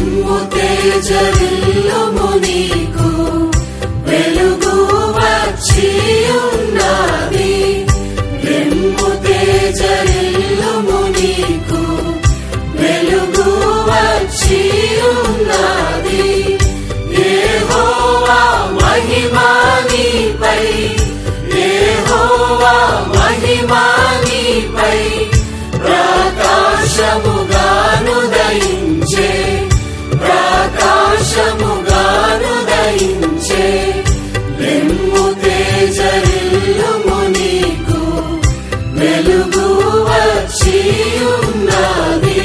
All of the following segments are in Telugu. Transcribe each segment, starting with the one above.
లెమ్ము తేజరిల్లుము నీకు వెలుగు వచ్చి ఉన్నది లెమ్ము తేజరిల్లుము నీకు వెలుగు వచ్చి ఉన్నది యెహోవా మహిమా నీపై యెహోవా మహిమా నీపై ప్రకాశముగాను దయించే ప్రకాశముగాను దయించే లెమ్ము తేజరిల్లుము నీకు వెలుగు వచ్చి ఉన్నది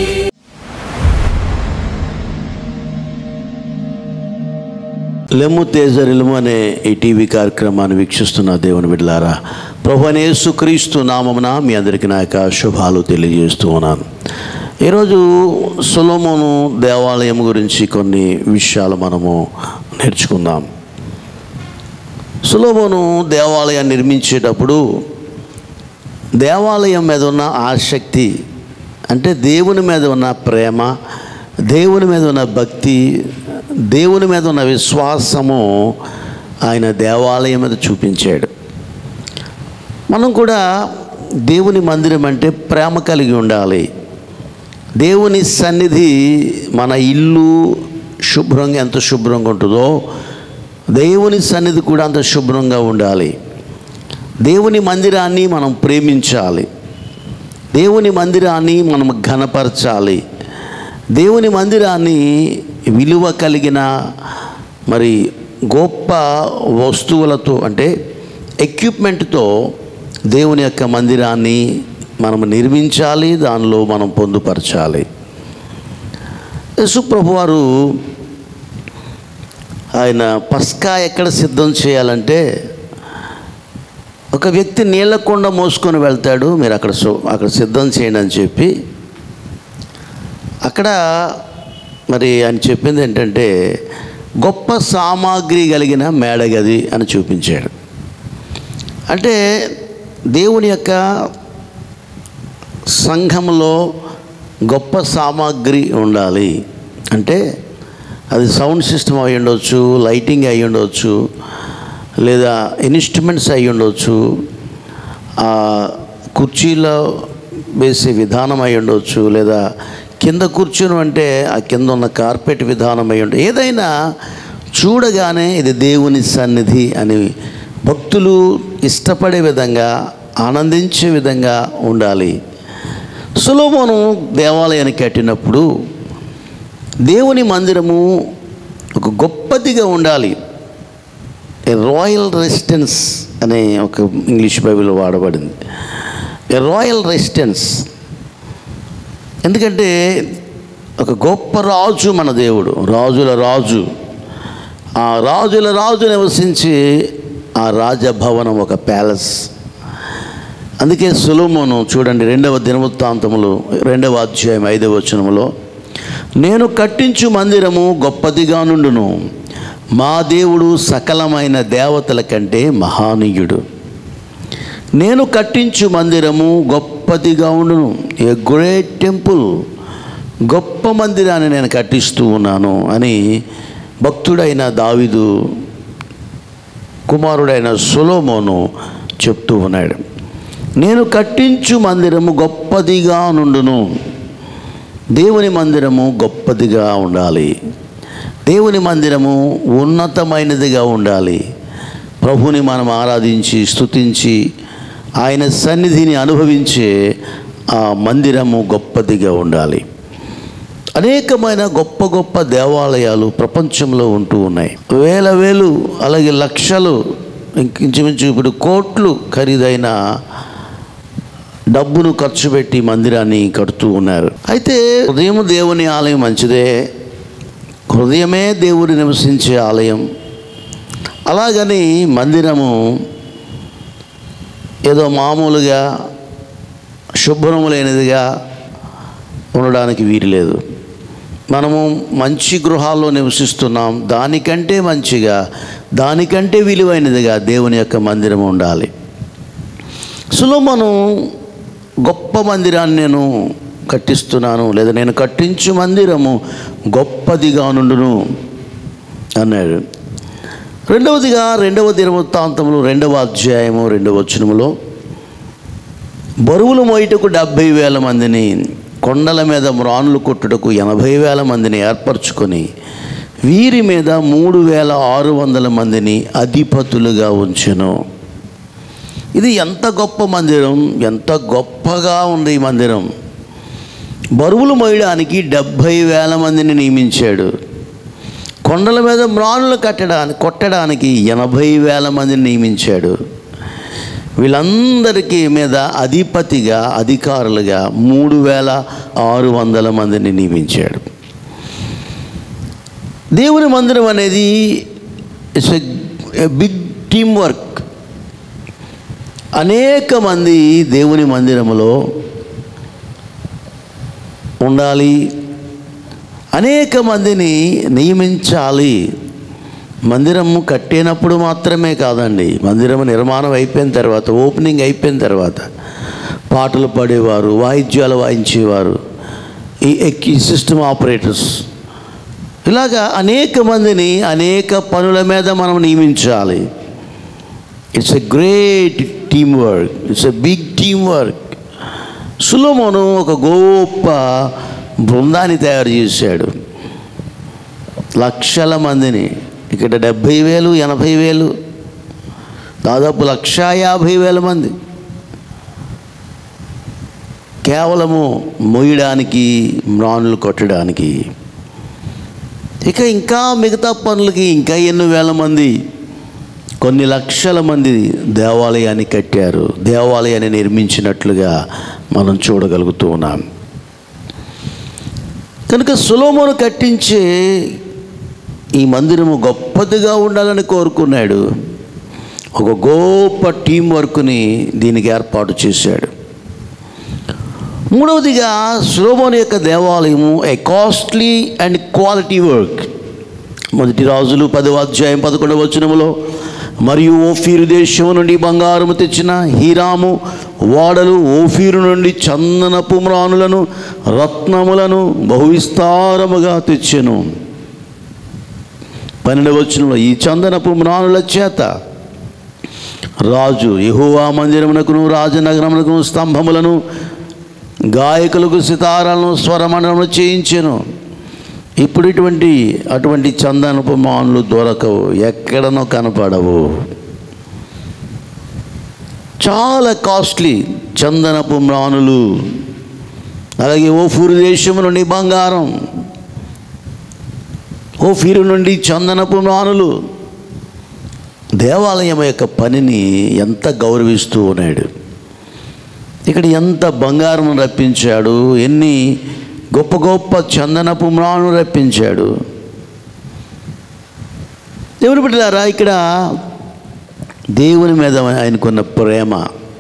లెమ్ము తేజరిలము అనే ఈ టీవీ కార్యక్రమాన్ని వీక్షిస్తున్న దేవుని బిడ్డలారా ప్రభు అనే యేసుక్రీస్తు నామమున మీ అందరికీ నా యొక్క శుభాలు తెలియజేస్తూ ఉన్నాను ఈరోజు సొలోమోను దేవాలయం గురించి కొన్ని విషయాలు మనము నేర్చుకుందాం సులోమోను దేవాలయాన్ని నిర్మించేటప్పుడు దేవాలయం మీద ఉన్న ఆసక్తి అంటే దేవుని మీద ఉన్న ప్రేమ దేవుని మీద ఉన్న భక్తి దేవుని మీద ఉన్న విశ్వాసము ఆయన దేవాలయం మీద చూపించాడు మనం కూడా దేవుని మందిరం అంటే ప్రేమ కలిగి ఉండాలి దేవుని సన్నిధి మన ఇల్లు శుభ్రంగా ఎంత శుభ్రంగా ఉంటుందో దేవుని సన్నిధి కూడా అంత శుభ్రంగా ఉండాలి దేవుని మందిరాన్ని మనం ప్రేమించాలి దేవుని మందిరాన్ని మనం ఘనపరచాలి దేవుని మందిరాన్ని విలువ కలిగిన మరి గొప్ప వస్తువులతో అంటే ఎక్విప్మెంట్తో దేవుని యొక్క మందిరాన్ని మనం నిర్మించాలి దానిలో మనం పొందుపరచాలి యశుప్రభు వారు ఆయన పస్కా ఎక్కడ సిద్ధం చేయాలంటే ఒక వ్యక్తి నీళ్ళ కుండ మోసుకొని వెళ్తాడు మీరు అక్కడ సు- అక్కడ సిద్ధం చేయండి అని చెప్పి అక్కడ మరి ఆయన చెప్పింది ఏంటంటే గొప్ప సామాగ్రి కలిగిన మేడగది అని చూపించాడు అంటే దేవుని యొక్క సంఘంలో గొప్ప సామాగ్రి ఉండాలి అంటే అది సౌండ్ సిస్టమ్ అయి ఉండొచ్చు లైటింగ్ అయి ఉండొచ్చు లేదా ఇన్స్ట్రుమెంట్స్ అయి ఉండొచ్చు ఆ కుర్చీలో వేసే విధానం అయి ఉండొచ్చు లేదా కింద కూర్చుని అంటే ఆ కింద ఉన్న కార్పెట్ విధానం అయి ఉండదు ఏదైనా చూడగానే ఇది దేవుని సన్నిధి అని భక్తులు ఇష్టపడే విధంగా ఆనందించే విధంగా ఉండాలి సులోమోను దేవాలయాన్ని కట్టినప్పుడు దేవుని మందిరము ఒక గొప్పదిగా ఉండాలి ఏ రాయల్ రెసిడెన్స్ అనే ఒక ఇంగ్లీష్ బైబిల్ వాడబడింది ఏ రాయల్ రెసిడెన్స్ ఎందుకంటే ఒక గొప్ప రాజు మన దేవుడు రాజుల రాజు ఆ రాజుల రాజు నివసించి ఆ రాజభవనం ఒక ప్యాలెస్ అందుకే సులోమోను చూడండి రెండవ దినవృత్తాంతములు రెండవ అధ్యాయం ఐదవ వచనములో నేను కట్టించు మందిరము గొప్పదిగా నుండును మా దేవుడు సకలమైన దేవతల కంటే మహానీయుడు నేను కట్టించు మందిరము గొప్పదిగా ఉండును ఏ గ్రేట్ టెంపుల్ గొప్ప మందిరాన్ని నేను కట్టిస్తూ ఉన్నాను అని భక్తుడైన దావిదు కుమారుడైన సులోమోను చెప్తూ ఉన్నాడు నేను కట్టించు మందిరము గొప్పదిగా నుండును దేవుని మందిరము గొప్పదిగా ఉండాలి దేవుని మందిరము ఉన్నతమైనదిగా ఉండాలి ప్రభుని మనం ఆరాధించి స్తుతించి ఆయన సన్నిధిని అనుభవించే ఆ మందిరము గొప్పదిగా ఉండాలి అనేకమైన గొప్ప గొప్ప దేవాలయాలు ప్రపంచంలో ఉంటూ ఉన్నాయి వేల వేలు అలాగే లక్షలు ఇంచుమించు ఇప్పుడు కోట్లు ఖరీదైన డబ్బును ఖర్చు పెట్టి మందిరాన్ని కడుతూ ఉన్నారు అయితే హృదయం దేవుని ఆలయం మంచిదే హృదయమే దేవుడు నివసించే ఆలయం అలాగని మందిరము ఏదో మామూలుగా శుభ్రము లేనిదిగా ఉండడానికి వీలు లేదు మనము మంచి గృహాల్లో నివసిస్తున్నాం దానికంటే మంచిగా దానికంటే విలువైనదిగా దేవుని యొక్క మందిరం ఉండాలి సులోమను గొప్ప మందిరాన్ని నేను కట్టిస్తున్నాను లేదా నేను కట్టించు మందిరము గొప్పదిగా నుండును అన్నాడు రెండవదిగా రెండవ దినవృత్తాంతములు రెండవ అధ్యాయము రెండవ వచనములో బరువులు మోయిటకు డెబ్భై వేల మందిని కొండల మీద మ్రానులు కొట్టుటకు ఎనభై వేల మందిని ఏర్పరచుకొని వీరి మీద మూడు వేల ఆరు వందల మందిని అధిపతులుగా ఉంచెను ఇది ఎంత గొప్ప మందిరం ఎంత గొప్పగా ఉంది ఈ మందిరం బరువులు మోయడానికి డెబ్భై వేల మందిని నియమించాడు కొండల మీద మ్రానులు కట్టడానికి కొట్టడానికి ఎనభై వేల మందిని నియమించాడు వీళ్ళందరికీ మీద అధిపతిగా అధికారులుగా మూడు వేల ఆరు వందల మందిని నియమించాడు దేవుని మందిరం అనేది it's a big team work అనేక మంది దేవుని మందిరములో ఉండాలి అనేక మందిని నియమించాలి మందిరము కట్టినప్పుడు మాత్రమే కాదండి మందిరం నిర్మాణం అయిపోయిన తర్వాత ఓపెనింగ్ అయిపోయిన తర్వాత పాటలు పాడేవారు వాయిద్యాలు వాయించేవారు ఈ ఎక్కి సిస్టమ్ ఆపరేటర్స్ ఇలాగా అనేక మందిని అనేక పనుల మీద మనం నియమించాలి it's a great team work it's a big team work సులోమోను ఒక గొప్ప బృందాన్ని తయారు చేశాడు లక్షల మందిని ఇక్కడ డెబ్భై వేలు ఎనభై వేలు దాదాపు లక్ష యాభై వేల మంది కేవలము మొయ్యడానికి మ్రానులు కొట్టడానికి ఇక ఇంకా మిగతా పనులకి ఇంకా ఎన్నో వేల మంది కొన్ని లక్షల మంది దేవాలయాన్ని కట్టారు దేవాలయాన్ని నిర్మించినట్లుగా మనం చూడగలుగుతూ ఉన్నాం కనుక సులోమోను కట్టించే ఈ మందిరము గొప్పదిగా ఉండాలని కోరుకున్నాడు ఒక గొప్ప టీం వర్క్ని దీనికి ఏర్పాటు చేశాడు మూడవదిగా సులోమోని యొక్క దేవాలయము a costly and quality work మొదటి రాజులు పదవ అధ్యాయం పదకొండవ వచనములో మరియు ఓఫీరు దేశము నుండి బంగారము తెచ్చిన హీరాము వాడలు ఓఫీరు నుండి చందనపు మ్రానులను రత్నములను బహువిస్తారముగా తెచ్చెను పన్నెండవ వచనంలో ఈ చందనపు మ్రానుల చేత రాజు యెహోవా మందిరమునకును రాజనగరమునకును స్తంభములను గాయకులకు సితారాలను స్వరమండలను చేయించెను ఇప్పుడు ఇటువంటి అటువంటి చందనపు మానులు దొరకవు ఎక్కడనో కనపడవు చాలా కాస్ట్లీ చందనపు మ్రానులు అలాగే ఓఫూరు దేశము నుండి బంగారం ఓఫీరు నుండి చందనపు మ్రానులు దేవాలయం యొక్క పనిని ఎంత గౌరవిస్తూ ఉన్నాడు ఇక్కడ ఎంత బంగారం రప్పించాడు ఎన్ని గొప్ప గొప్ప చందనపు మ్రాను రప్పించాడు దేవుని బిడ్డలారా ఇక్కడ దేవుని మీద ఆయనకున్న ప్రేమ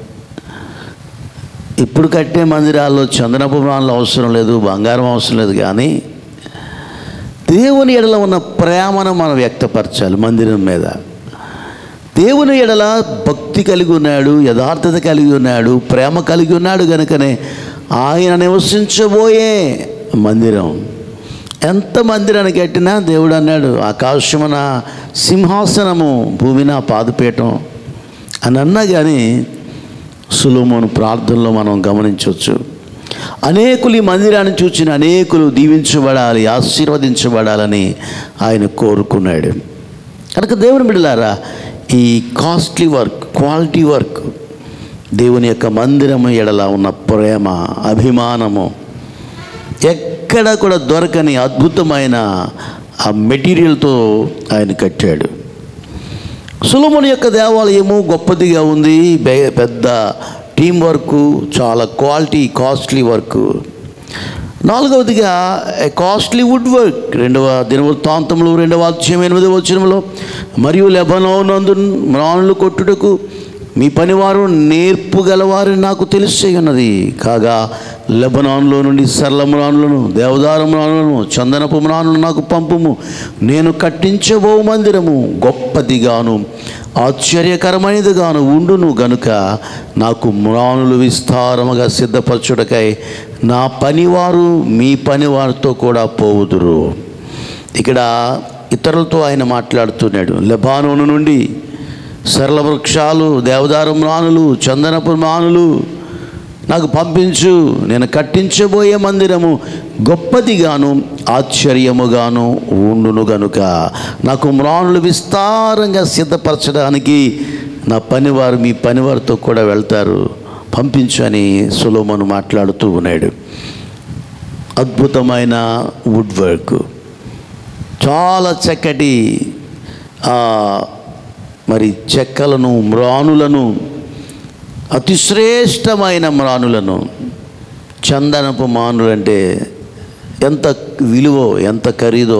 ఇప్పుడు కట్టే మందిరాల్లో చందనపు మ్రానులు అవసరం లేదు బంగారం అవసరం లేదు కానీ దేవుని ఎడల ఉన్న ప్రేమను మనం వ్యక్తపరచాలి మందిరం మీద దేవుని ఎడల భక్తి కలిగి ఉన్నాడు యథార్థత కలిగి ఉన్నాడు ప్రేమ కలిగి ఉన్నాడు కనుకనే ఆయన నివసించబోయే మందిరం ఎంత మందిరాన్ని కట్టినా దేవుడు అన్నాడు ఆకాశమున సింహాసనము భూమిన పాదపీఠం అని అన్నా కానీ సులోమోను ప్రార్థనలో మనం గమనించవచ్చు అనేకులు ఈ మందిరాన్ని చూచిన అనేకులు దీవించబడాలి ఆశీర్వదించబడాలని ఆయన కోరుకున్నాడు కనుక దేవుని బిడ్డలారా ఈ కాస్ట్లీ వర్క్ క్వాలిటీ వర్క్ దేవుని యొక్క మందిరము ఎడల ఉన్న ప్రేమ అభిమానము ఎక్కడ కూడా దొరకని అద్భుతమైన ఆ మెటీరియల్తో ఆయన కట్టాడు సులముని యొక్క దేవాలయము గొప్పదిగా ఉంది బె- పెద్ద టీం వర్క్ చాలా క్వాలిటీ కాస్ట్లీ వర్క్ నాలుగవదిగా కాస్ట్లీ వుడ్ వర్క్ రెండవ దినవృత్తాంతంలో రెండవ అధ్యాయం ఎనిమిదవ వచనంలో మరియు లెబనోనందు మ్రానులు కొట్టుటకు మీ పనివారు నేర్పు గలవారని నాకు తెలిసే ఉన్నది కాగా లెబనాన్లో నుండి సరళమురానులను దేవదారమురానులను చందనపు మ్రానులను నాకు పంపుము నేను కట్టించబో మందిరము గొప్పదిగాను ఆశ్చర్యకరమైనదిగాను ఉండును గనుక నాకు మ్రానులు విస్తారముగా సిద్ధపరచుటకై నా పనివారు మీ పనివారితో కూడా పోవుదురు ఇక్కడ ఇతరులతో ఆయన మాట్లాడుతున్నాడు లెబానోను నుండి సరళ వృక్షాలు దేవదారు మ్రానులు చందనపు మ్రానులు నాకు పంపించు నేను కట్టించబోయే మందిరము గొప్పదిగాను ఆశ్చర్యముగాను ఉండును గనుక నాకు మ్రానులు విస్తారంగా సిద్ధపరచడానికి నా పనివారు మీ పనివారితో కూడా వెళ్తారు పంపించు అని సులోమను మాట్లాడుతూ ఉన్నాడు అద్భుతమైన వుడ్ వర్క్ చాలా చక్కటి ఆ, మరి చెక్కలను మ్రానులను అతి శ్రేష్టమైన మ్రానులను చందనపు మానులు అంటే ఎంత విలువో ఎంత ఖరీదో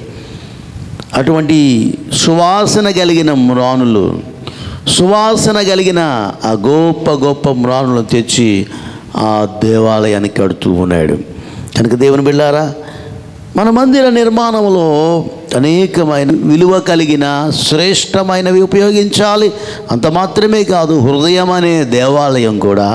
అటువంటి సువాసన కలిగిన మ్రానులు సువాసన కలిగిన ఆ గొప్ప గొప్ప మ్రానులను తెచ్చి ఆ దేవాలయానికి కడుతూ ఉన్నాడు కనుక దేవుని బిళ్ళారా మన మందిర నిర్మాణంలో అనేకమైన విలువ కలిగిన శ్రేష్టమైనవి ఉపయోగించాలి అంత మాత్రమే కాదు హృదయం అనే దేవాలయం కూడా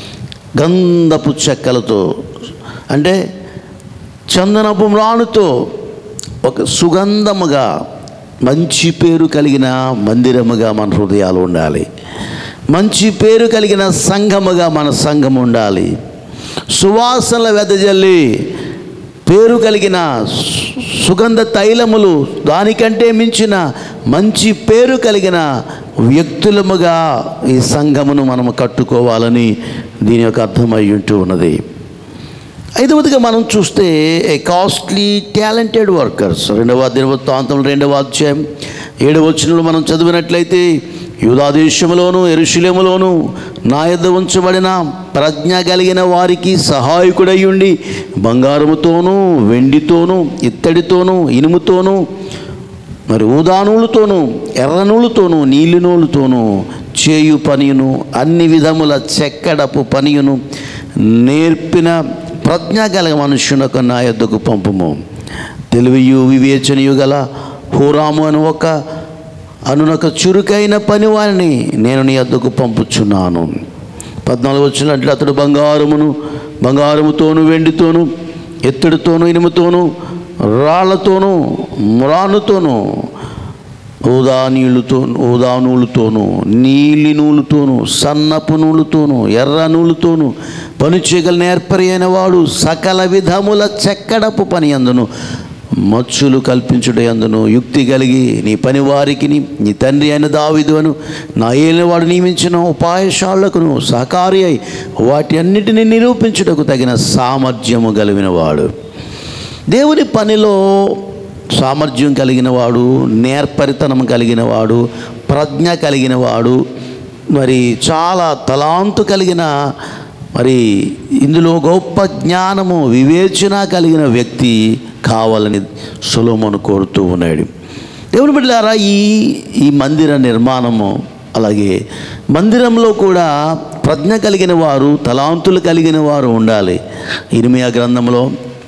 గంధపు చెక్కలతో అంటే చందనపు మ్రానుతో ఒక సుగంధముగా మంచి పేరు కలిగిన మందిరముగా మన హృదయాలు ఉండాలి మంచి పేరు కలిగిన సంఘముగా మన సంఘం ఉండాలి సువాసనల వెదజల్లి పేరు కలిగిన సు- సుగంధ తైలములు దానికంటే మించిన మంచి పేరు కలిగిన వ్యక్తులముగా ఈ సంఘమును మనము కట్టుకోవాలని దీని యొక్క అర్థమై ఉంటూ ఉన్నది ఐదవదిగా మనం చూస్తే ఏ కాస్ట్లీ టాలెంటెడ్ వర్కర్స్ రెండవ దినవృత్తాంతం రెండవ అధ్యాయం ఏడవ వచనంలో మనం చదివినట్లయితే యూదాదేశములోను ఎరుశలేములోను నా యొద్ద ఉంచబడిన ప్రజ్ఞ కలిగిన వారికి సహాయకుడై ఉండి బంగారముతోనూ వెండితోనూ ఇత్తడితోనూ ఇనుముతోనూ మరి ఊదానూలుతోనూ ఎర్రనూలుతోనూ నీలినూలుతోనూ చేయు పనియును అన్ని విధముల చెక్కడపు పనియును నేర్పిన ప్రజ్ఞ గల మనుష్యునకు నా యొద్దకు పంపుము తెలివియు వివేచనయు గల హోరాము అని ఒక అనునొక చురుకైన పనివారిని నేను నీ వద్దకు పంపుచున్నాను పద్నాలుగు వచ్చినట్లు అతడు బంగారమును బంగారముతోను వెండితోను ఎత్తుడితోను ఇనుముతోను రాళ్లతోనూ మురానుతోనూ ఊదా నీళ్ళుతో ఊదా నూలుతోనూ నీలి నూలుతోనూ సన్నపు నూలుతోనూ ఎర్ర నూలుతోనూ పనిచేయగల నేర్పరి అయిన వాడు సకల విధముల చెక్కడపు పని అందును మచ్చులు కల్పించుట అందును యుక్తి కలిగి నీ పని వారికి నీ తండ్రి అయిన దావిదువను నా ఏలినవాడు నియమించిన ఉపాయశాలకును సహకారి అయి వాటి అన్నిటిని నిరూపించుటకు తగిన సామర్థ్యము కలిగిన వాడు దేవుని పనిలో సామర్థ్యం కలిగిన వాడు నేర్పరితనం కలిగిన వాడు ప్రజ్ఞ కలిగిన వాడు మరి చాలా తలాంతు కలిగిన మరి ఇందులో గొప్ప జ్ఞానము వివేచన కలిగిన వ్యక్తి కావాలని సులోమను కోరుతూ ఉన్నాడు దేవుని బిడ్డలారా ఈ ఈ మందిర నిర్మాణము అలాగే మందిరంలో కూడా ప్రజ్ఞ కలిగిన వారు తలాంతులు కలిగిన వారు ఉండాలి ఇరిమియా గ్రంథంలో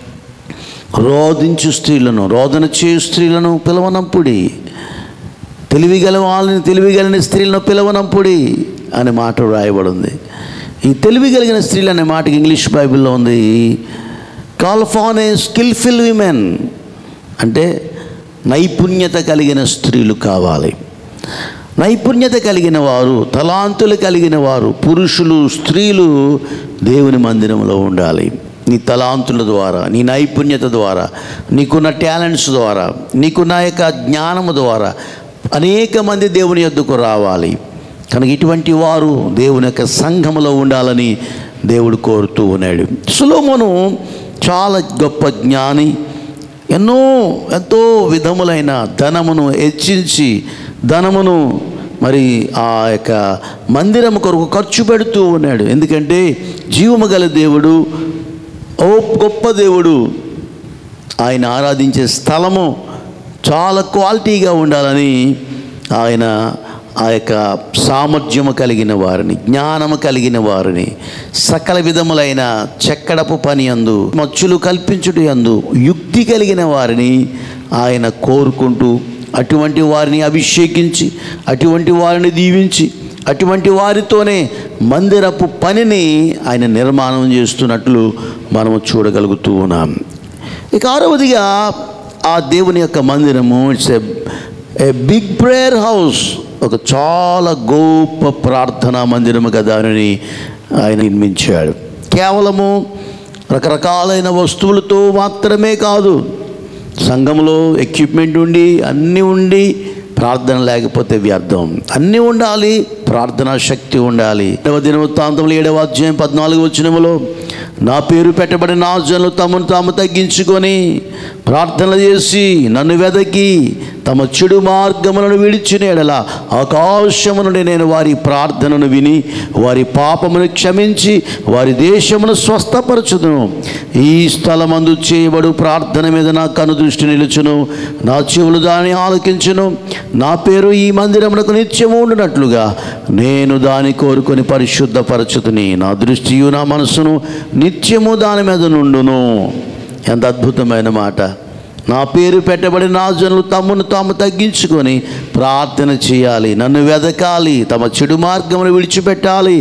రోధించు స్త్రీలను రోదన చేయు స్త్రీలను పిలవనంపుడి తెలివిగల వాళ్ళని తెలివిగలని స్త్రీలను పిలవనంపుడి అనే మాట రాయబడింది ఈ తెలివి కలిగిన స్త్రీలు అనే మాటకి ఇంగ్లీష్ బైబిల్లో ఉంది call for a skilful women అంటే నైపుణ్యత కలిగిన స్త్రీలు కావాలి నైపుణ్యత కలిగిన వారు తలాంతులు కలిగిన వారు పురుషులు స్త్రీలు దేవుని మందిరంలో ఉండాలి నీ తలాంతుల ద్వారా నీ నైపుణ్యత ద్వారా నీకున్న టాలెంట్స్ ద్వారా నీకున్న యొక్క జ్ఞానము ద్వారా అనేక మంది దేవుని యొద్దకు రావాలి కనుక ఇటువంటి వారు దేవుని యొక్క సంఘములో ఉండాలని దేవుడు కోరుతూ ఉన్నాడు సులోమును చాలా గొప్ప జ్ఞాని ఎన్నో ఎంతో విధములైన ధనమును హెచ్చించి ధనమును మరి ఆ యొక్క మందిరం కొరకు ఖర్చు పెడుతూ ఉన్నాడు ఎందుకంటే జీవము గల దేవుడు ఓ గొప్ప దేవుడు ఆయన ఆరాధించే స్థలము చాలా క్వాలిటీగా ఉండాలని ఆయన ఆ యొక్క సామర్థ్యము కలిగిన వారిని జ్ఞానము కలిగిన వారిని సకల విధములైన చెక్కడపు పని అందు మచ్చులు కల్పించుట అందు యుక్తి కలిగిన వారిని ఆయన కోరుకుంటూ అటువంటి వారిని అభిషేకించి అటువంటి వారిని దీవించి అటువంటి వారితోనే మందిరపు పనిని ఆయన నిర్మాణం చేస్తున్నట్లు మనము చూడగలుగుతూ ఉన్నాం ఇక ఆరవదిగా ఆ దేవుని యొక్క మందిరము it's a big prayer house ఒక చాలా గొప్ప ప్రార్థనా మందిరముగా దానిని ఆయన నిర్మించాడు కేవలము రకరకాలైన వస్తువులతో మాత్రమే కాదు సంఘంలో ఎక్విప్మెంట్ ఉండి అన్నీ ఉండి ప్రార్థన లేకపోతే వ్యర్థం అన్నీ ఉండాలి ప్రార్థనా శక్తి ఉండాలి ఏడవ దినవృత్తాంతంలో ఏడవ అధ్యాయం పద్నాలుగు వచ్చినములో నా పేరు పెట్టబడిన నా జనులు తమను తాము తగ్గించుకొని ప్రార్థనలు చేసి నన్ను వెదకి తమ చెడు మార్గములను విడిచిన ఎడల ఆకాశము నుండి నేను వారి ప్రార్థనను విని వారి పాపమును క్షమించి వారి దేశమును స్వస్థపరచుదును ఈ స్థలమందు చేయబడు ప్రార్థన మీద నా కనుదృష్టి నిలుచును నా చెవులు దాన్ని ఆలకించును నా పేరు ఈ మందిరమునకు నిత్యము ఉండునట్లుగా నేను దాని కోరుకొని పరిశుద్ధపరచుతుని నా దృష్టియు నా మనసును నిత్యము దాని మీద నుండును ఎంత అద్భుతమైన మాట నా పేరు పెట్టబడిన నా జనులు తమ్మును తాము తగ్గించుకొని ప్రార్థన చేయాలి నన్ను వెదకాలి తమ చెడు మార్గమును విడిచిపెట్టాలి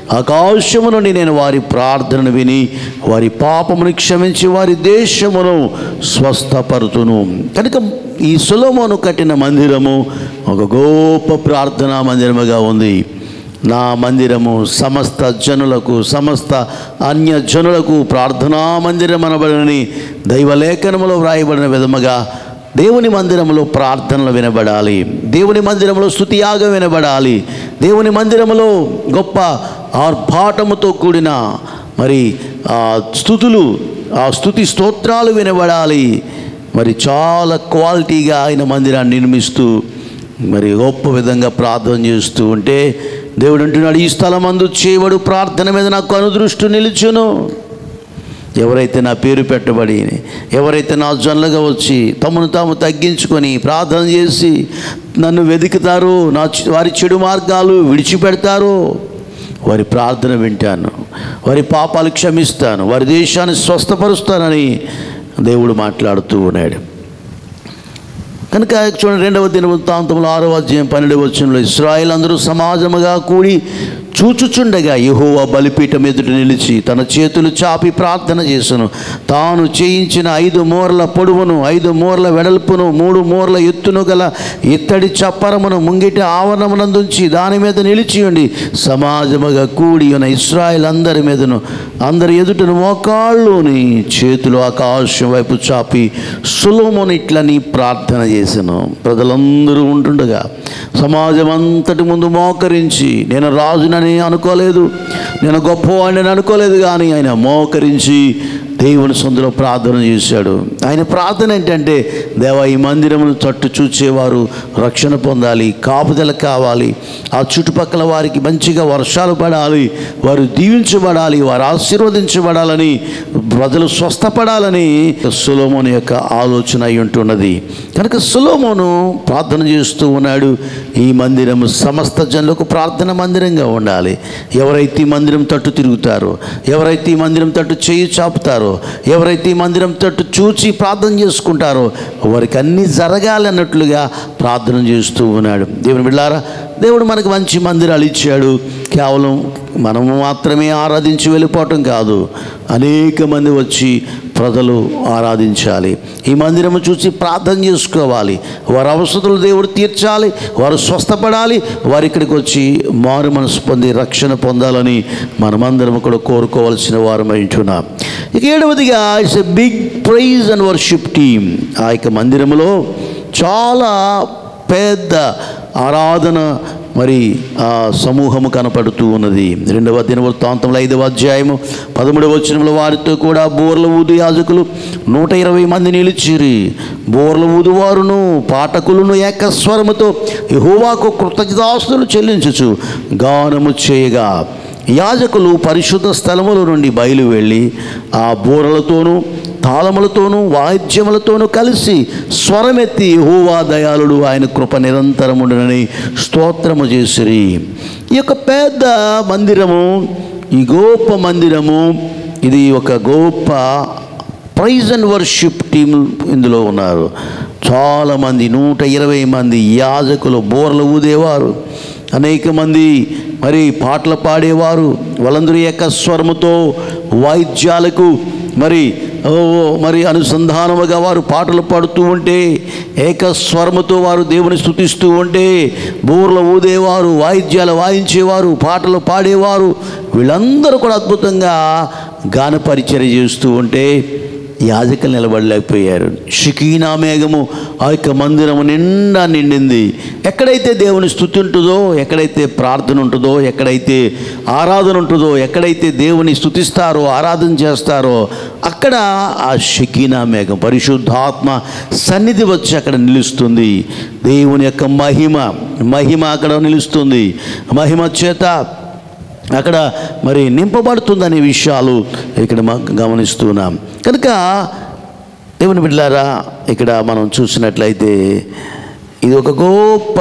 ఆకాశము నుండి నేను వారి ప్రార్థనను విని వారి పాపమును క్షమించి వారి దేశమును స్వస్థపరుతును కనుక ఈ సులమోను కట్టిన మందిరము ఒక గొప్ప ప్రార్థనా మందిరముగా ఉంది నా మందిరము సమస్త జనులకు సమస్త అన్య జనులకు ప్రార్థనా మందిరం అనబడని దైవలేఖనములో వ్రాయబడిన విధముగా దేవుని మందిరములో ప్రార్థనలు వినబడాలి దేవుని మందిరంలో స్తుతియాగం వినబడాలి దేవుని మందిరములో గొప్ప ఆర్భాటముతో కూడిన మరి ఆ స్థుతులు ఆ స్థుతి స్తోత్రాలు వినబడాలి మరి చాలా క్వాలిటీగా ఆయన మందిరాన్ని నిర్మిస్తూ మరి గొప్ప విధంగా ప్రార్థన చేస్తూ ఉంటే దేవుడు అంటున్నాడు ఈ స్థలం అందు చేయబడు ప్రార్థన మీద నాకు అనుదృష్టి నిలుచును ఎవరైతే నా పేరు పెట్టబడి ఎవరైతే నా జొన్నలుగా వచ్చి తమను తాము తగ్గించుకొని ప్రార్థన చేసి నన్ను వెతుకుతారో నా చె- వారి చెడు మార్గాలు విడిచిపెడతారో వారి ప్రార్థన వింటాను వారి పాపాలు క్షమిస్తాను వారి దేశాన్ని స్వస్థపరుస్తానని దేవుడు మాట్లాడుతూ ఉన్నాడు కనుక చూడండి రెండవ దిన వృత్తాంతంలో ఆరవ అధ్యాయం పన్నెండవ వచనంలో ఇస్రాయిల్ అందరూ సమాజముగా కూడి చూచుచుండగా యెహోవా బలిపీఠం ఎదుట నిలిచి తన చేతులు చాపి ప్రార్థన చేసును తాను చేయించిన ఐదు మూరల పొడవును ఐదు మూరల వెడల్పును మూడు మూరల ఎత్తును గల ఇత్తడి చప్పరమును ముంగిట ఆవరణమునందుంచి దాని మీద నిలిచి ఉండి సమాజముగా కూడి ఉన్న ఇస్రాయిల్ అందరి మీదను అందరి ఎదుటను మోకాళ్ళుని చేతులు ఆకాశం వైపు చాపి సులోమును ఇట్లని ప్రార్థన చేశాను ప్రజలందరూ ఉంటుండగా సమాజం అంతటి ముందు మోకరించి నేను రాజునని అనుకోలేదు నేను గొప్పవాడిని అనుకోలేదు కానీ ఆయన మోకరించి దేవుని సొంతలో ప్రార్థన చేశాడు ఆయన ప్రార్థన ఏంటంటే దేవా ఈ మందిరమును తట్టు చూచేవారు రక్షణ పొందాలి కాపుదల కావాలి ఆ చుట్టుపక్కల వారికి మంచిగా వర్షాలు పడాలి వారు దీవించబడాలి వారు ఆశీర్వదించబడాలని ప్రజలు స్వస్థపడాలని సులోమోను యొక్క ఆలోచన అయి ఉంటున్నది కనుక సులోమోను ప్రార్థన చేస్తూ ఉన్నాడు ఈ మందిరము సమస్త జనులకు ప్రార్థన మందిరంగా ఉండాలి ఎవరైతే ఈ మందిరం తట్టు తిరుగుతారో ఎవరైతే ఈ మందిరం తట్టు చేయి చాపుతారో ఎవరైతే ఈ మందిరం తట్టు చూచి ప్రార్థన చేసుకుంటారో వారికి అన్నీ జరగాలి అన్నట్లుగా ప్రార్థన చేస్తూ ఉన్నాడు దేవుని బిడ్డారా దేవుడు మనకు మంచి మందిరాలు ఇచ్చాడు కేవలం మనము మాత్రమే ఆరాధించి వెళ్ళిపోవటం కాదు అనేక మంది వచ్చి ప్రజలు ఆరాధించాలి ఈ మందిరము చూసి ప్రార్థన చేసుకోవాలి వారి అవసరతలు దేవుడు తీర్చాలి వారు స్వస్థపడాలి వారు ఇక్కడికి వచ్చి మారు మనసు పొంది రక్షణ పొందాలని మనమందరం కూడా కోరుకోవాల్సిన వారమై ఉంటున్నాం ఇక ఏడవదిగా it's a big praise and worship team ఆ యొక్క మందిరములో చాలా పెద్ద ఆరాధన మరి ఆ సమూహము కనపడుతూ ఉన్నది రెండవ దినవృత్తాంతంలో ఐదవ అధ్యాయము పదమూడవ వచనంలో వారితో కూడా బోర్ల ఊదు యాజకులు నూట ఇరవై మంది నిలిచిరి బోర్ల ఊదువారును పాఠకులను ఏకస్వరముతో యెహోవాకు కృతజ్ఞతాస్తులు చెల్లించుచు గానము చేయగా యాజకులు పరిశుద్ధ స్థలముల నుండి బయలు వెళ్ళి ఆ బోరలతోనూ తాళములతోనూ వాయిద్యములతోనూ కలిసి స్వరమెత్తి హోవా దయాళుడు ఆయన కృప నిరంతరముండునని స్తోత్రము చేసిరి ఈ యొక్క పెద్ద మందిరము ఈ గొప్ప మందిరము ఇది ఒక గొప్ప ప్రైజ్ అండ్ వర్షిప్ టీం ఇందులో ఉన్నారు చాలామంది నూట ఇరవై మంది యాజకులు బోర్లు ఊదేవారు అనేక మంది మరి పాటలు పాడేవారు వాళ్ళందరూ యొక్క స్వరముతో వాయిద్యాలకు మరి ఓ మరి అనుసంధానముగా వారు పాటలు పాడుతూ ఉంటే ఏకస్వరముతో వారు దేవుని స్థుతిస్తూ ఉంటే బూర్లు ఊదేవారు వాయిద్యాలు వాయించేవారు పాటలు పాడేవారు వీళ్ళందరూ కూడా అద్భుతంగా గాన పరిచర్య చేస్తూ ఉంటే యాజకులు నిలబడలేకపోయారు షికీనా మేఘము ఆ యొక్క మందిరము నిండా నిండింది ఎక్కడైతే దేవుని స్థుతి ఉంటుందో ఎక్కడైతే ప్రార్థన ఉంటుందో ఎక్కడైతే ఆరాధన ఉంటుందో ఎక్కడైతే దేవుని స్థుతిస్తారో ఆరాధన చేస్తారో అక్కడ ఆ షకీనా మేఘం పరిశుద్ధాత్మ సన్నిధి వచ్చి అక్కడ నిలుస్తుంది దేవుని యొక్క మహిమ మహిమ అక్కడ నిలుస్తుంది మహిమ చేత అక్కడ మరి నింపబడుతుందనే విషయాలు ఇక్కడ మనం గమనిస్తున్నాం కనుక దేవుని బిడ్డారా ఇక్కడ మనం చూసినట్లయితే ఇది ఒక గొప్ప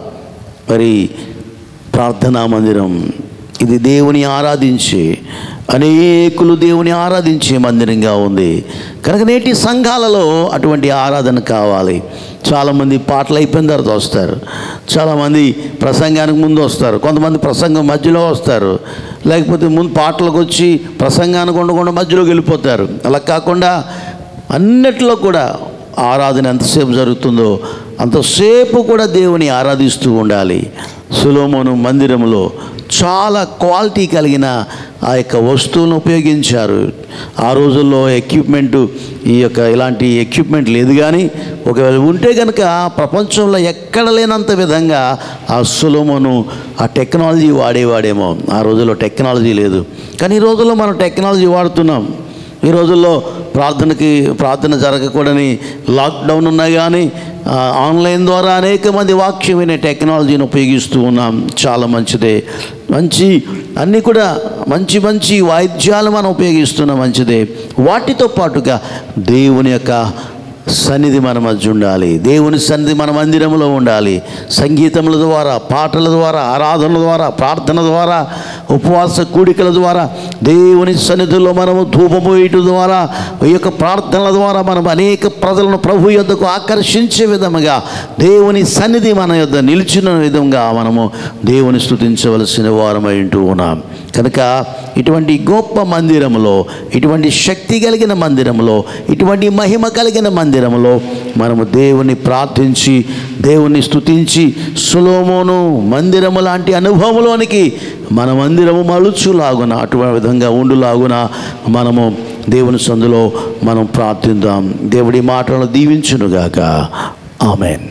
మరి ప్రార్థనా మందిరం ఇది దేవుని ఆరాధించే అనేకులు దేవుని ఆరాధించే మందిరంగా ఉంది కనుక నేటి సంఘాలలో అటువంటి ఆరాధన కావాలి చాలామంది పాటలు అయిపోయిన తర్వాత వస్తారు చాలామంది ప్రసంగానికి ముందు వస్తారు కొంతమంది ప్రసంగం మధ్యలో వస్తారు లేకపోతే ముందు పాటలకు వచ్చి ప్రసంగానికి ఉండకుండా మధ్యలోకి వెళ్ళిపోతారు అలా కాకుండా అన్నిట్లో కూడా ఆరాధన ఎంతసేపు జరుగుతుందో అంతసేపు కూడా దేవుని ఆరాధిస్తూ ఉండాలి సులోమోను మందిరంలో చాలా క్వాలిటీ కలిగిన ఆ యొక్క వస్తువులను ఉపయోగించారు ఆ రోజుల్లో ఎక్విప్మెంట్ ఈ యొక్క ఇలాంటి ఎక్విప్మెంట్ లేదు కానీ ఒకవేళ ఉంటే కనుక ప్రపంచంలో ఎక్కడ లేనంత విధంగా ఆ సులోమోను ఆ టెక్నాలజీ వాడేవాడేమో ఆ రోజుల్లో టెక్నాలజీ లేదు కానీ ఈ రోజుల్లో మనం టెక్నాలజీ వాడుతున్నాం ఈ రోజుల్లో ప్రార్థనకి ప్రార్థన జరగకూడని లాక్డౌన్ ఉన్నా కానీ ఆ, ఆన్లైన్ ద్వారా అనేక మంది వాక్యం వినే టెక్నాలజీని ఉపయోగిస్తూ ఉన్నాం చాలా మంచిదే మంచి అన్నీ కూడా మంచి మంచి వాయిద్యాలు మనం ఉపయోగిస్తున్నాం మంచిదే వాటితో పాటుగా దేవుని యొక్క సన్నిధి మన మధ్య ఉండాలి దేవుని సన్నిధి మన మందిరంలో ఉండాలి సంగీతముల ద్వారా పాటల ద్వారా ఆరాధనల ద్వారా ప్రార్థన ద్వారా ఉపవాస కూడికల ద్వారా దేవుని సన్నిధిలో మనము ధూపము వేయటం ద్వారా ఈ యొక్క ప్రార్థనల ద్వారా మనం అనేక ప్రజలను ప్రభు యొద్దకు ఆకర్షించే విధముగా దేవుని సన్నిధి మన యొద్ద నిలిచిన విధంగా మనము దేవుని స్థుతించవలసిన వారమై ఉంటూ ఉన్నాం కనుక ఇటువంటి గొప్ప మందిరంలో ఇటువంటి శక్తి కలిగిన మందిరంలో ఇటువంటి మహిమ కలిగిన మందిరంలో మనము దేవుని ప్రార్థించి దేవుని స్తుతించి సులోమోను మందిరము లాంటి అనుభవంలోనికి మన మందిరము మలుచులాగున అటువంటి విధంగా ఉండులాగున మనము దేవుని సందులో మనం ప్రార్థిద్దాం దేవుడి మాటలను దీవించునుగాక ఆమెన్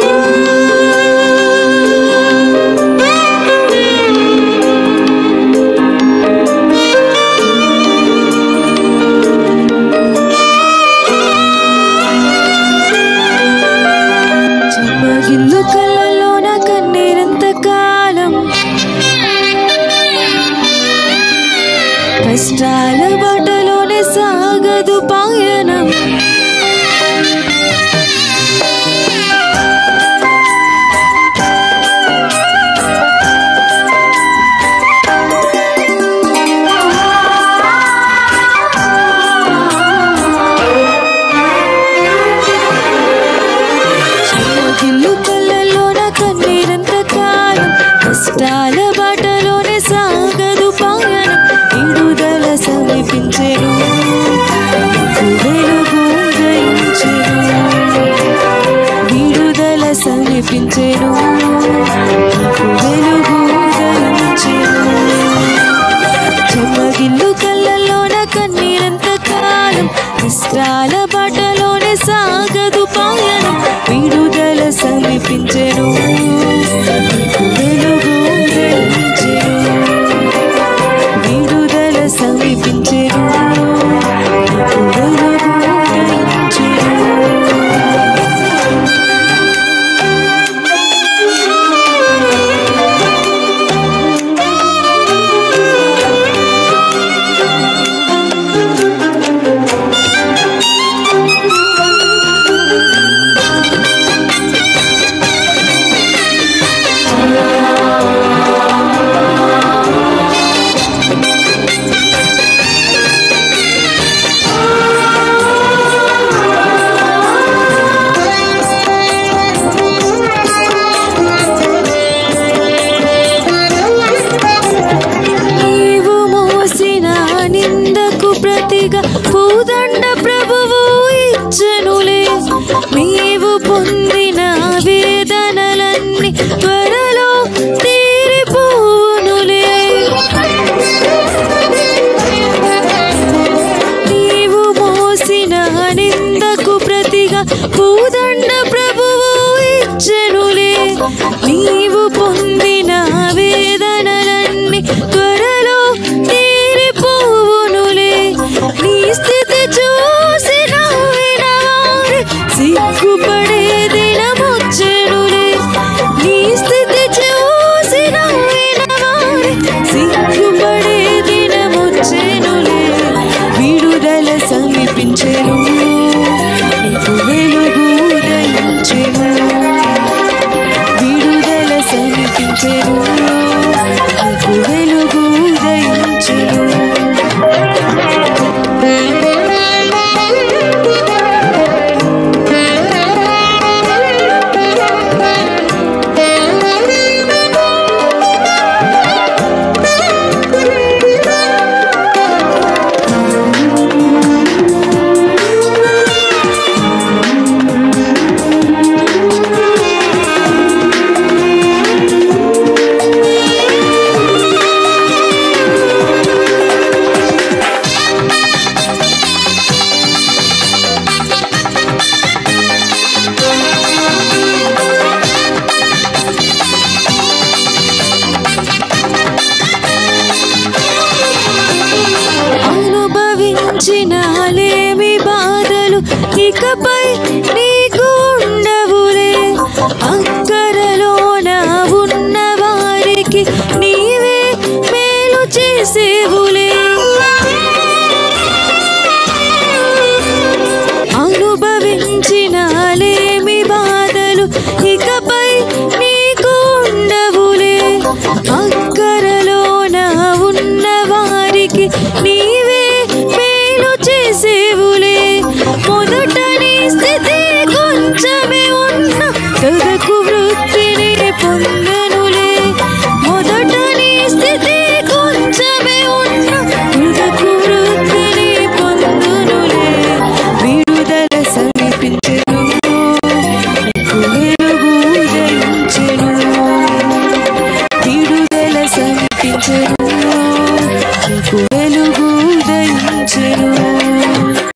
చెమ్మగిల్లు కళ్ళలోన కన్నీరంత కాలం కష్టాల బాటలోనే సాగదు పాయనం చెమ్మగిల్లు కళ్ళలోన కన్నీరంత కాలం కష్టాల బాటలోనే సాగదు పాయనం విడుదల సమీపించెను వెలుగు ఉదయించెను విడుదల సమీపించెను వెలుగు ఉదయించెను చెమ్మగిల్లు కళ్ళలోన కన్నీరంత కాలం కష్టాల బాటలోనే సాగదు పాయనం విడుదల సమీపించెను వెలుగు ఉదయించెను విడుదల సమీపించెను వెలుగు ఉదయించెను భూదండ ప్రభువు ఇచ్చెనులే నీవు పొందిన వేదనలన్నీ త్వరలో తీరిపోవునులే నీ స్థితి చూసి నవ్విన వారి సిగ్గుపడే దినమొచ్చెనులే నీ స్థితి చూసి నవ్విన వారి సిగ్గుపడే దినమొచ్చెనులే విడుదల సమీపించెను నీకు వెలుగు ఉదయించెను విడుదల సమీపించెను నీకు వెలుగు ఉదయించెను అనుభవించిన లేమి బాధలు ఇకపై నీకు ఉండవులే అక్కరలోన ఉన్న వారికి నీవే మేలు చేసేవులే అనుభవించిన లేమి బాధలు ఇకపై నీకు ఉండవులే అక్కరలోన ఉన్న వారికి నీవే మేలు చేసేవులే మొదట నీ స్థితి కొంచెమే ఉన్న కదకు